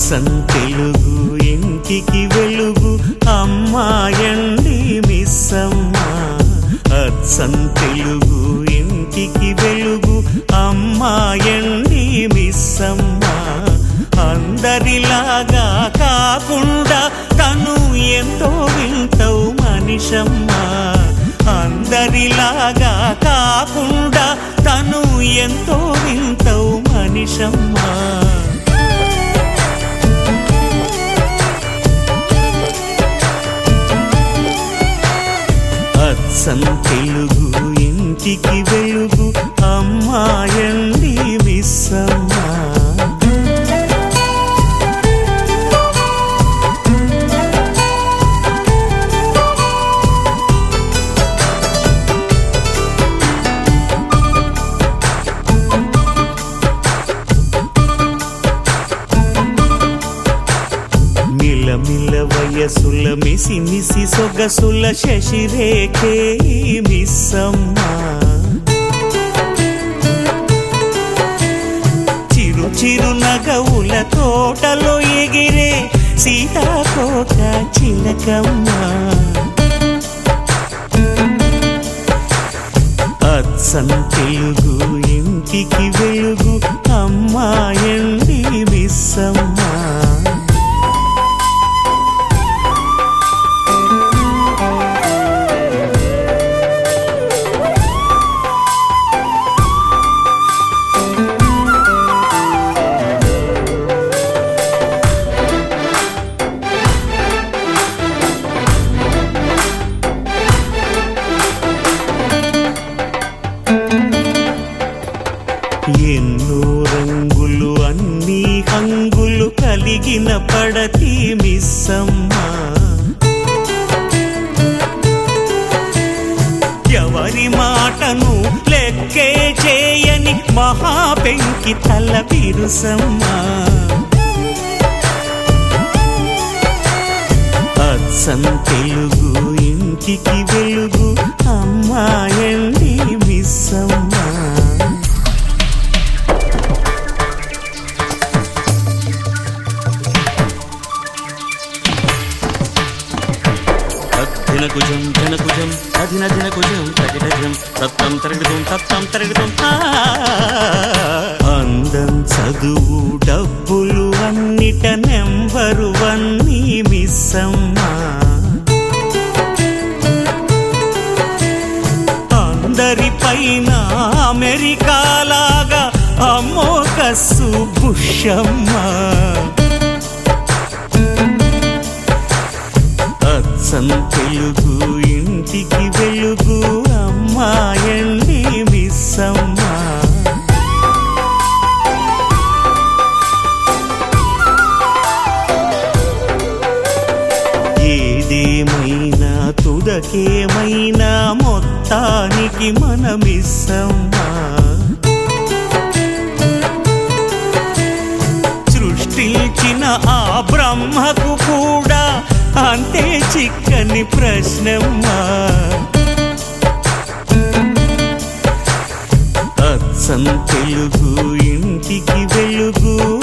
అచ్చం తెలుగు ఇంటికి వెలుగు అమ్మాయండి మిస్సమ్మ అచ్చం తెలుగు ఇంటికి వెలుగు అమ్మాయండి మిస్సమ్మ అందరిలాగా కాకుండా తను ఎంతో వింటవు మనిషమ్మ అందరిలాగా కాకుండా తను ఎంతో వింటవు మనిషమ్మ అచ్చం తెలుగు ఇంటికి వెలుగు అమ్మాయండి మిస్సమ్మ మిలమిల వయసుల మిసి మిసి సొగసుల శశిరేఖే మిస్సమ్మ చిరు చిరు నగవుల తోటలో ఎగిరే సీతాకోక చిలకమ్మ అచ్చం తెలుగు ఇంటికి వెలుగు అమ్మాయండి మిస్సమ్మ ఎన్నో రంగులు అన్ని హంగులు కలిగిన పడతి మిస్సమ్మ ఎవరి మాటను లెక్కే చేయని మహాపెంకి తల బిరుసమ్మ అచ్చం తెలుగు ఇంటికి వెలుగు అమ్మాయండి మిస్సమ్మ ధినకుజం ధినకుజం అధిన ధినకుజం తగిడజం తత్తం తరగడం తత్తం తరగడం అందం చదువు డబ్బులు అన్నిట నెంబరు వన్నీ మిస్సమ్మా అందరిపైన అమెరికాలాగా అమ్మో కస్సు బుషమ్మా అచ్చం తెలుగు ఇంటికి వెలుగు అమ్మాయండి మిస్సమ్మ ఏదేమైనా తుదకేమైనా మొత్తానికి మనమిస్సమ్మా సృష్టించిన ఆ బ్రహ్మకు కూడా అంతే చిక్కని ప్రశ్నమ్మా అచ్చం తెలుగు ఇంటికి వెలుగు